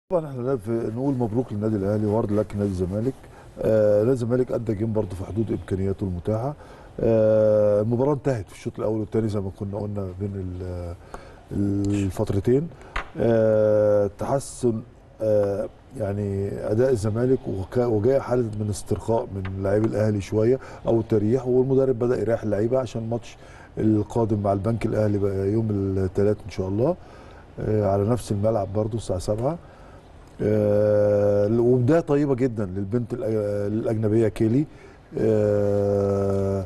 طبعا احنا في نقول مبروك للنادي الاهلي وارد لك نادي الزمالك آه نادي الزمالك ادى جيم برضه في حدود امكانياته المتاحه آه المباراه انتهت في الشوط الاول والثاني زي ما كنا قلنا بين ال- الفترتين آه تحسن آه يعني اداء الزمالك وك- وجاء حاله من استرخاء من لاعبي الاهلي شويه او تريح والمدرب بدا يريح اللعيبه عشان الماتش القادم مع البنك الاهلي بقى يوم الثلاث ان شاء الله آه على نفس الملعب برضه الساعه 7 آه، وبدايه طيبه جدا للبنت الأ- الاجنبيه كيلي آه،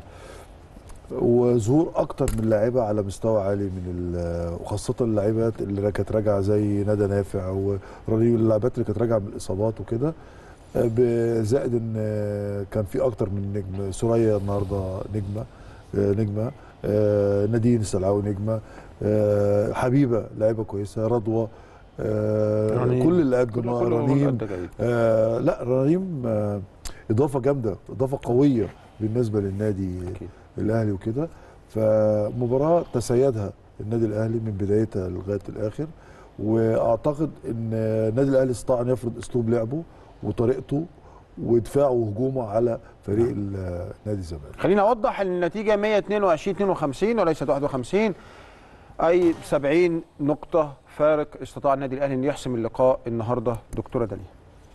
وظهور اكتر من لاعيبه على مستوى عالي من ال- وخاصه اللاعبات اللي كانت راجعه زي ندى نافع ورنيم اللاعبات اللي كانت راجعه من الاصابات وكده آه، ب- زائد ان آه، كان في اكتر من نجم سوريا النهارده نجمه آه، نجمه آه، نادين السلعاوي نجمه آه، حبيبه لاعيبه كويسه رضوى آه، رنيم. كل اللي كل- قدموا كلهم رنيم أدى جيد. آه لا رنيم آه اضافه جامده اضافه قويه بالنسبه للنادي أكيد. الاهلي وكده فمباراه تسيدها النادي الاهلي من بدايتها لغايه الاخر واعتقد ان النادي الاهلي استطاع ان يفرض اسلوب لعبه وطريقته ودفاعه وهجومه على فريق ال- نادي الزمالك خليني اوضح النتيجه 122 52 وليست 51 اي 70 نقطه فارق استطاع النادي الاهلي ان يحسم اللقاء النهارده دكتوره داليا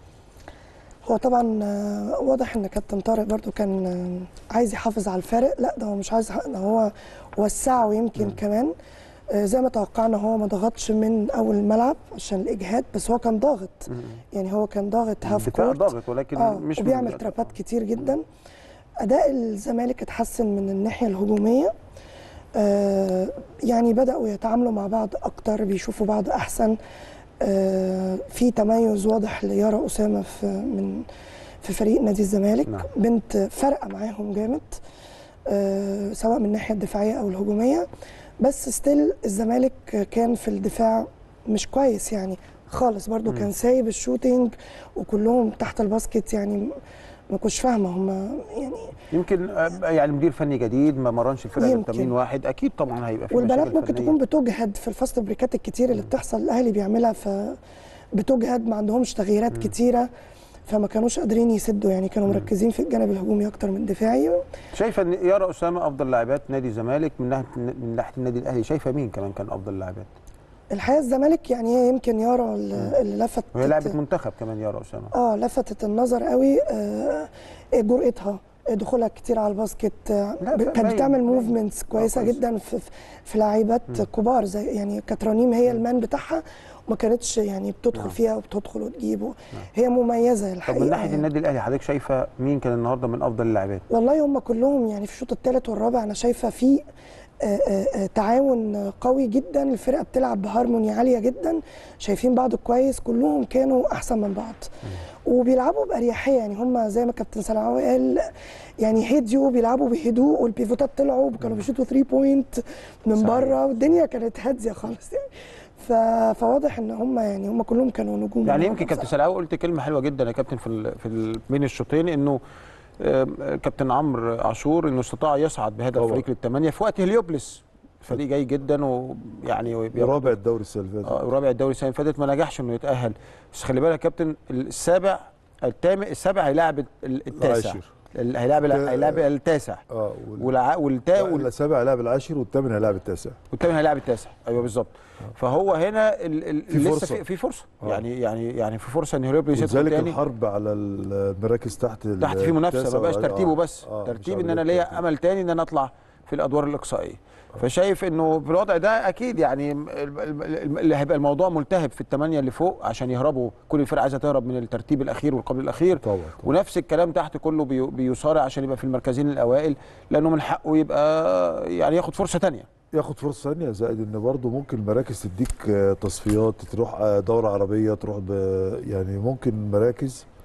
هو طبعا آه، واضح ان كابتن طارق برضو كان آه، عايز يحافظ على الفارق لا ده هو مش عايز يحقق- ده هو وسعه يمكن كمان آه، زي ما توقعنا هو ما ضغطش من اول الملعب عشان الاجهاد بس هو كان ضاغط يعني هو كان ضاغط هاف دفاع كورت ضاغط ولكن اه مش من- وبيعمل ترابات كتير جدا اداء الزمالك اتحسن من الناحيه الهجوميه آه يعني بداوا يتعاملوا مع بعض اكتر بيشوفوا بعض احسن آه في تميز واضح ليارا اسامه في من في فريق نادي الزمالك نعم. بنت فارقه معاهم جامد آه سواء من الناحيه الدفاعيه او الهجوميه بس ستيل الزمالك كان في الدفاع مش كويس يعني خالص برضو كان سايب الشوتينج وكلهم تحت الباسكت يعني ما كنتش فاهمه هم يعني يمكن آه، يعني مدير فني جديد ما مرنش الفرقه غير يمكن. تمرين واحد اكيد طبعا هيبقى في والبنات مشاكل ممكن فنية. تكون بتجهد في الفاست بريكات الكتير اللي بتحصل الاهلي بيعملها ف بتجهد ما عندهمش تغييرات كتيره فما كانوش قادرين يسدوا يعني كانوا مركزين في الجانب الهجومي اكتر من دفاعي شايفه ان يارا اسامه افضل لاعبات نادي الزمالك من ناحيه من ناحيه النادي الاهلي شايفه مين كمان كان افضل لاعبات الحقيقه الزمالك يعني هي يمكن يارا اللي اللي لفت وهي لعبت منتخب كمان يارا اسامه اه لفتت النظر قوي آه جرأتها دخولها كتير على الباسكت آه، لا، ب- لا، كانت باين- بتعمل باين. موفمنتس كويسه كويس. جدا في في- في لعيبات كبار زي يعني كانت رنيم هي المان بتاعها وما كانتش يعني بتدخل نعم. فيها وبتدخل وتجيب هي مميزه طب الحقيقه من ناحيه يعني. النادي الاهلي حضرتك شايفه مين كان النهارده من افضل اللاعبات والله هم كلهم يعني في الشوط الثالث والرابع انا شايفه في آه، آه، آه، تعاون قوي جدا الفرقه بتلعب بهارموني عاليه جدا شايفين بعض كويس كلهم كانوا احسن من بعض وبيلعبوا باريحيه يعني هم زي ما كابتن سلعاوي قال يعني هديوا بيلعبوا بهدوء والبيفوتات طلعوا كانوا بيشوطوا 3 بوينت من صحيح. بره والدنيا كانت هاديه خالص يعني ف... فواضح ان هم يعني هم كلهم كانوا نجوم يعني النهاردة يمكن كابتن بصراحة. سلاوي قلت كلمه حلوه جدا يا كابتن في ال في ال بين الشوطين انه آم، كابتن عمرو عاشور انه استطاع يصعد بهدف طبعا. فريق للثمانيه في وقت هليوبلس فريق جيد جدا ويعني بياخد- رابع الدوري السنه اللي فاتت آه، رابع الدوري السنه اللي فاتت ما نجحش انه يتاهل بس خلي بالك يا كابتن السابع الثامن السابع هيلاعب ال- التاسع العاشر. ال- هيلاعب ال- هيلاعب التاسع اه وال- والع... والتا... لا، السابع هيلاعب العاشر والثامن هيلاعب التاسع والثامن هيلاعب التاسع ايوه بالظبط فهو هنا ال... ال... في لسه فرصة. في, في فرصه آه. يعني يعني يعني في فرصه ان هيليوبلس يدخل ولذلك تاني الحرب على المراكز تحت ال- تحت في منافسه التاسع ما بقاش والع- ترتيبه آه، بس آه، مش ترتيب ان عملية انا ليا ترتيب. امل تاني ان انا اطلع في الادوار الاقصائيه فشايف انه في الوضع ده اكيد يعني ال- ال- ال- اللي هيبقى الموضوع ملتهب في الثمانيه اللي فوق عشان يهربوا كل الفرق عايزه تهرب من الترتيب الاخير والقبل الاخير طبعا طبعا. ونفس الكلام تحت كله بي- بيصارع عشان يبقى في المركزين الاوائل لانه من حقه يبقى يعني ياخد فرصه تانية ياخد فرصه ثانيه زائد ان برضه ممكن المراكز تديك آه، تصفيات تروح آه، دوره عربيه تروح ب يعني ممكن مراكز